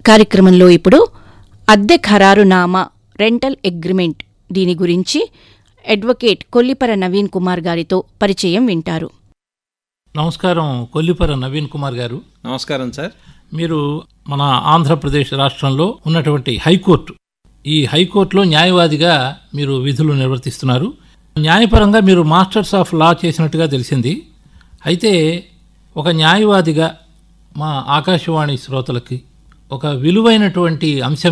కార్యక్రమంలో ఇప్పుడు అద్దె ఖరారునామా రెంటల్ అగ్రిమెంట్ దీని గురించి అడ్వకేట్ కొల్లిపర నవీన్ కుమార్ గారితో పరిచయం వింటారు నమస్కారం కొల్లిపర నవీన్ కుమార్ గారు నమస్కారం సార్ మీరు మన ఆంధ్రప్రదేశ్ రాష్ట్రంలో ఉన్నటువంటి హైకోర్టు ఈ హైకోర్టులో న్యాయవాదిగా మీరు విధులు నిర్వర్తిస్తున్నారు న్యాయపరంగా మీరు మాస్టర్స్ ఆఫ్ లా చేసినట్టుగా తెలిసింది అయితే ఒక న్యాయవాదిగా మా ఆకాశవాణి శ్రోతలకి ఒక విలువైనటువంటి అంశం